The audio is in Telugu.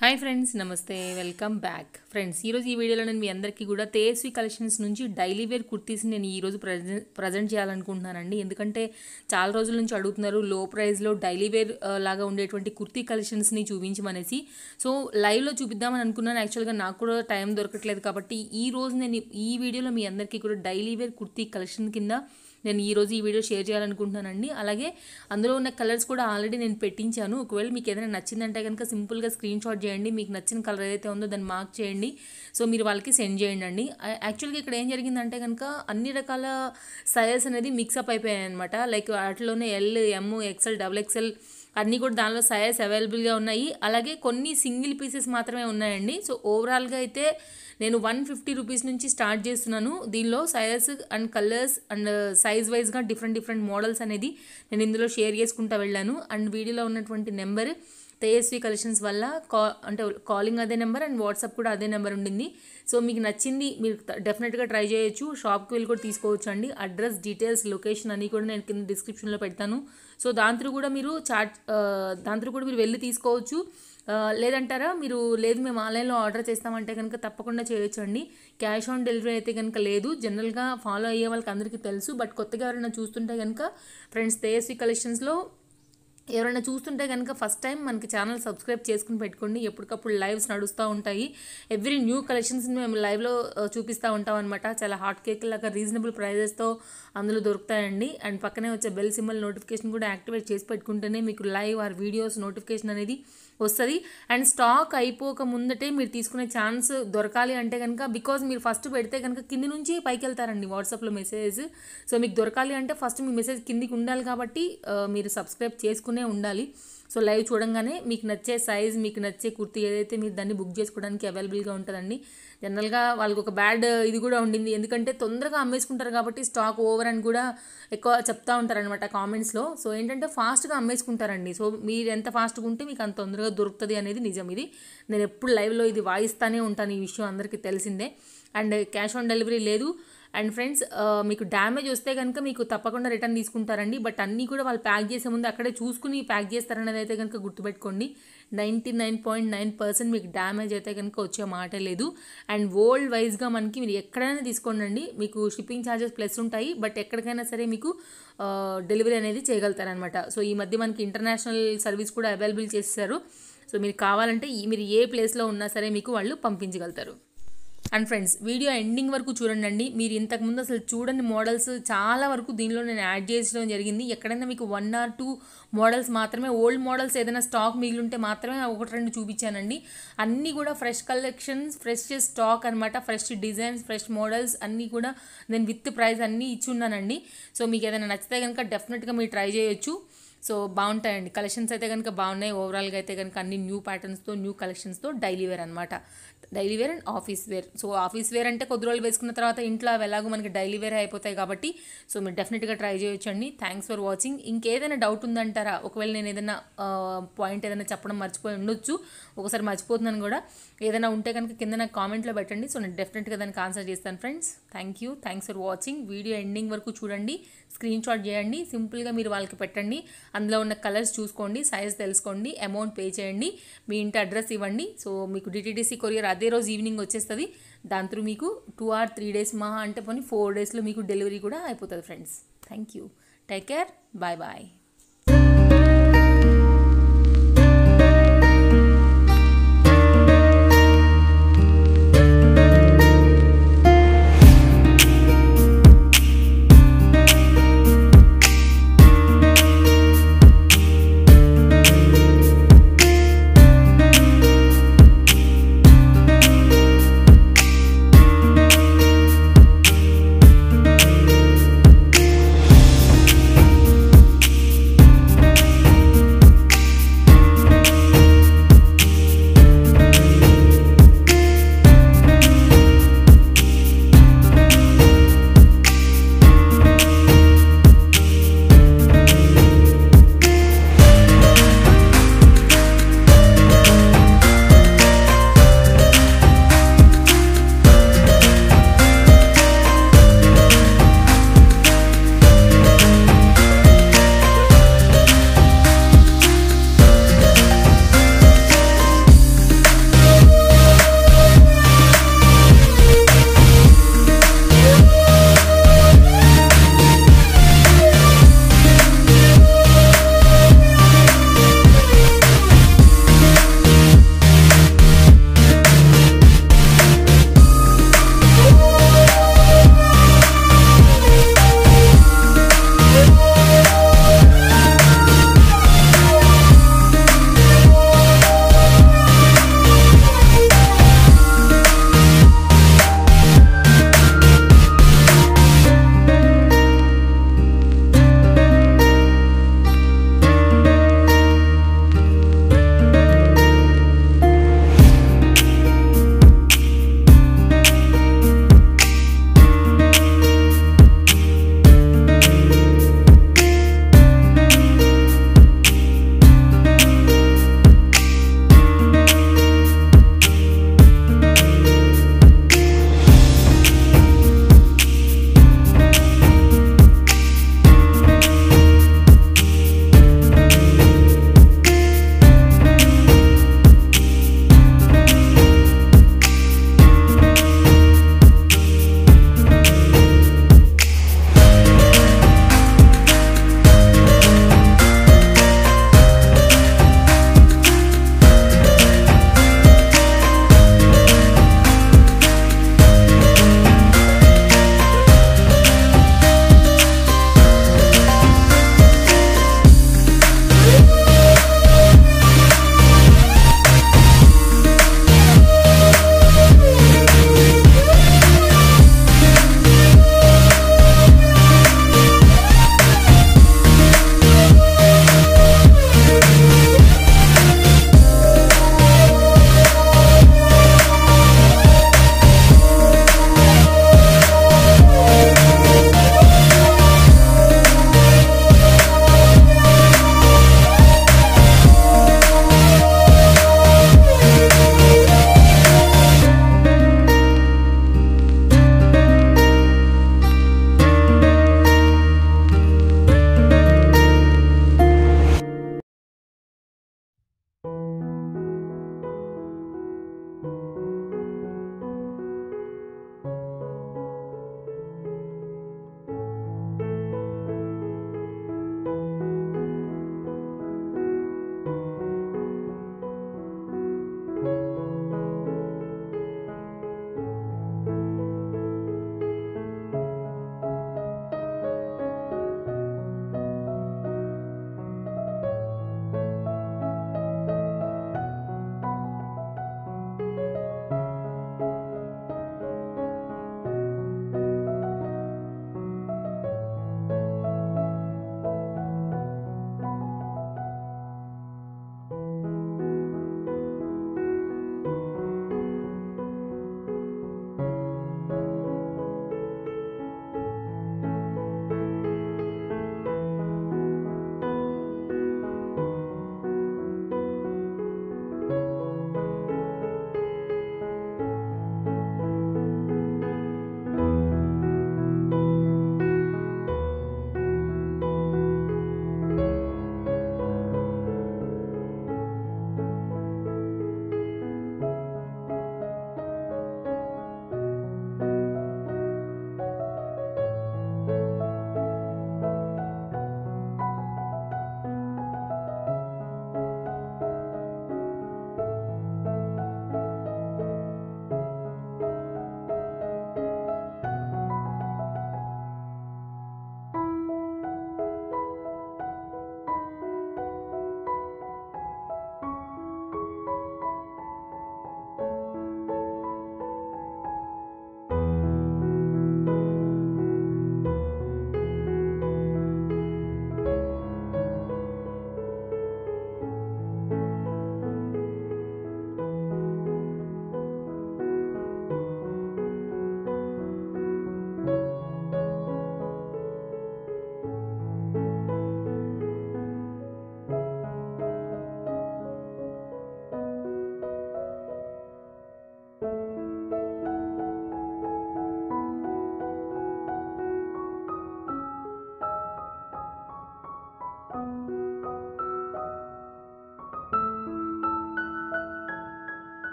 హాయ్ ఫ్రెండ్స్ నమస్తే వెల్కమ్ బ్యాక్ ఫ్రెండ్స్ ఈరోజు ఈ వీడియోలో నేను మీ అందరికీ కూడా తేస్వి కలెక్షన్స్ నుంచి డైలీ వేర్ కుర్తీస్ని నేను ఈరోజు ప్రజెంట్ ప్రజెంట్ చేయాలనుకుంటున్నానండి ఎందుకంటే చాలా రోజుల నుంచి అడుగుతున్నారు లో ప్రైస్లో డైలీ వేర్ ఆ, లాగా ఉండేటువంటి కుర్తీ కలెక్షన్స్ని చూపించమనేసి సో లైవ్లో చూపిద్దామని అనుకున్నాను యాక్చువల్గా నాకు కూడా టైం దొరకట్లేదు కాబట్టి ఈ రోజు నేను ఈ వీడియోలో మీ అందరికీ కూడా డైలీ వేర్ కుర్తీ కలెక్షన్ కింద నేను ఈ రోజు ఈ వీడియో షేర్ చేయాలనుకుంటున్నానండి అలాగే అందులో ఉన్న కలర్స్ కూడా ఆల్రెడీ నేను పెట్టించాను ఒకవేళ మీకు ఏదైనా నచ్చిందంటే కనుక సింపుల్గా స్క్రీన్ షాట్ చేయండి మీకు నచ్చిన కలర్ ఏదైతే ఉందో దాన్ని మార్క్ చేయండి సో మీరు వాళ్ళకి సెండ్ చేయండి అండి యాక్చువల్గా ఇక్కడ ఏం జరిగిందంటే కనుక అన్ని రకాల సైజెస్ అనేది మిక్సప్ అయిపోయాయి అనమాట లైక్ వాటిలోనే L M XL double XL అన్నీ కూడా దానిలో సైజెస్ అవైలబుల్గా ఉన్నాయి అలాగే కొన్ని సింగిల్ పీసెస్ మాత్రమే ఉన్నాయండి సో ఓవరాల్గా అయితే నేను వన్ ఫిఫ్టీ రూపీస్ నుంచి స్టార్ట్ చేస్తున్నాను దీనిలో sizes and colours and size వైజ్గా డిఫరెంట్ డిఫరెంట్ మోడల్స్ అనేది నేను ఇందులో షేర్ చేసుకుంటూ వెళ్ళాను అండ్ వీడియోలో ఉన్నటువంటి నెంబర్ తేజస్వి కలెక్షన్స్ వల్ల కా అంటే కాలింగ్ అదే నెంబర్ అండ్ వాట్సాప్ కూడా అదే నెంబర్ ఉండింది సో మీకు నచ్చింది మీరు డెఫినెట్గా ట్రై చేయొచ్చు షాప్కి వెళ్ళి కూడా తీసుకోవచ్చు అండి అడ్రస్ డీటెయిల్స్ లొకేషన్ అన్నీ కూడా నేను కింద డిస్క్రిప్షన్లో పెడతాను సో దాంతో కూడా మీరు చాట్ దాంతో కూడా మీరు వెళ్ళి తీసుకోవచ్చు ఆ, లేదంటారా మీరు లేదు మేము ఆన్లైన్లో ఆర్డర్ చేస్తామంటే కనుక తప్పకుండా చేయొచ్చు అండి క్యాష్ ఆన్ డెలివరీ అయితే కనుక లేదు జనరల్గా ఫాలో అయ్యే వాళ్ళకి అందరికీ తెలుసు బట్ కొత్తగా ఎవరైనా చూస్తుంటే కనుక ఫ్రెండ్స్ తేజస్వి కలెక్షన్స్లో ఎవరైనా చూస్తుంటే కనుక ఫస్ట్ టైం మనకి ఛానల్ సబ్స్క్రైబ్ చేసుకుని పెట్టుకోండి ఎప్పటికప్పుడు లైవ్స్ నడుస్తూ ఉంటాయి ఎవ్రీ న్యూ కలెక్షన్స్ మేము లైవ్లో చూపిస్తూ ఉంటాం అనమాట చాలా హాట్ కేక్ లాగా రీజనబుల్ ప్రైజెస్తో అందులో దొరుకుతాయండి అండ్ పక్కనే వచ్చే బెల్ సింబల్ నోటిఫికేషన్ కూడా యాక్టివేట్ చేసి పెట్టుకుంటేనే మీకు లైవ్ ఆర్ వీడియోస్ నోటిఫికేషన్ అనేది వస్తుంది అండ్ స్టాక్ అయిపోక ముందటే మీరు తీసుకునే ఛాన్స్ దొరకాలి అంటే కనుక బికాజ్ మీరు ఫస్ట్ పెడితే కనుక కింది నుంచి పైకి వెళ్తారండి వాట్సాప్లో మెసేజ్ సో మీకు దొరకాలి అంటే ఫస్ట్ మీ మెసేజ్ కిందికి ఉండాలి కాబట్టి ఆ, మీరు సబ్స్క్రైబ్ చేసుకునే ఉండాలి సో లైవ్ చూడంగానే మీకు నచ్చే సైజ్ మీకు నచ్చే కుర్తీ ఏదైతే మీరు దాన్ని బుక్ చేసుకోవడానికి అవైలబుల్గా ఉంటుందండి జనరల్గా వాళ్ళకి ఒక బ్యాడ్ ఇది కూడా ఉండింది ఎందుకంటే తొందరగా అమ్మేసుకుంటారు కాబట్టి స్టాక్ ఓవర్ అని కూడా ఎక్కువ చెప్తా ఉంటారనమాట కామెంట్స్లో సో ఏంటంటే ఫాస్ట్గా అమ్మేసుకుంటారండి సో మీరు ఎంత ఫాస్ట్గా ఉంటే మీకు అంత తొందరగా దొరుకుతుంది అనేది నిజం ఇది నేను ఎప్పుడు లైవ్లో ఇది వాయిస్తానే ఉంటాను ఈ విషయం అందరికీ తెలిసిందే అండ్ క్యాష్ ఆన్ డెలివరీ లేదు అండ్ ఫ్రెండ్స్ మీకు డ్యామేజ్ వస్తే కనుక మీకు తప్పకుండా రిటర్న్ తీసుకుంటారండి బట్ అన్నీ కూడా వాళ్ళు ప్యాక్ చేసే ముందు అక్కడే చూసుకుని ప్యాక్ చేస్తారనేది అయితే కనుక గుర్తుపెట్టుకోండి ninety nine point nine percent మీకు డ్యామేజ్ అయితే కనుక వచ్చే మాట లేదు అండ్ వరల్డ్ వైజ్గా మనకి మీరు ఎక్కడైనా తీసుకోండి మీకు షిప్పింగ్ ఛార్జెస్ ప్లస్ ఉంటాయి బట్ ఎక్కడికైనా సరే మీకు డెలివరీ అనేది చేయగలుగుతారనమాట సో ఈ మధ్య మనకి ఇంటర్నేషనల్ సర్వీస్ కూడా అవైలబుల్ చేశారు సో మీరు కావాలంటే ఈ- మీరు ఏ ప్లేస్లో ఉన్నా సరే మీకు వాళ్ళు పంపించగలుగుతారు అండ్ ఫ్రెండ్స్ వీడియో ఎండింగ్ వరకు చూడండి అండి మీరు ఇంతకుముందు అసలు చూడని మోడల్స్ చాలా వరకు దీనిలో నేను యాడ్ చేయడం జరిగింది ఎక్కడైనా మీకు వన్ ఆర్ టూ మోడల్స్ మాత్రమే ఓల్డ్ మోడల్స్ ఏదైనా స్టాక్ మిగిలి ఉంటే మాత్రమే ఒకటి రెండు చూపించానండి అన్నీ కూడా ఫ్రెష్ కలెక్షన్స్ ఫ్రెష్ స్టాక్ అనమాట ఫ్రెష్ డిజైన్స్ ఫ్రెష్ మోడల్స్ అన్నీ కూడా నేను విత్ ప్రైస్ అన్నీ ఇచ్చి ఉన్నానండి సో మీకు ఏదైనా నచ్చితే కనుక డెఫినెట్గా మీరు ట్రై చేయొచ్చు సో బాగుంటాయండి కలెక్షన్స్ అయితే కనుక బాగున్నాయి ఓవరాల్గా అయితే కనుక అన్ని న్యూ ప్యాటర్న్స్తో న్యూ కలెక్షన్స్తో డైలీ వేర్ అనమాట daily wear and office wear so office wear అంటే కొద్ది రోజులు వేసుకున్న తర్వాత ఇంట్లో అవి ఎలాగో మనకి డైలీ వేర్ అయిపోతాయి కాబట్టి సో మీరు డెఫినెట్గా ట్రై చేయొచ్చండి థ్యాంక్స్ ఫర్ వాచింగ్ ఇంకేదైనా డౌట్ ఉందంటారా ఒకవేళ నేను ఏదైనా పాయింట్ ఏదైనా చెప్పడం మర్చిపోయి ఉండొచ్చు ఒకసారి మర్చిపోతున్నాను కూడా ఏదైనా ఉంటే కనుక కింద నాకు కామెంట్లో పెట్టండి సో నేను డెఫినెట్గా దానికి ఆన్సర్ చేస్తాను friends thank you thanks for watching video ending వరకు చూడండి స్క్రీన్ షాట్ చేయండి సింపుల్గా మీరు వాళ్ళకి పెట్టండి అందులో ఉన్న కలర్స్ చూసుకోండి సైజ్ తెలుసుకోండి అమౌంట్ పే చేయండి మీ ఇంటి అడ్రస్ ఇవ్వండి సో మీకు డిటీడీసీ కొరియర్ అదే రోజు ఈవినింగ్ వచ్చేస్తుంది దాని త్రూ మీకు టూ ఆర్ త్రీ డేస్ మహా అంటే పోనీ ఫోర్ డేస్లో మీకు డెలివరీ కూడా అయిపోతుంది friends thank you take care bye bye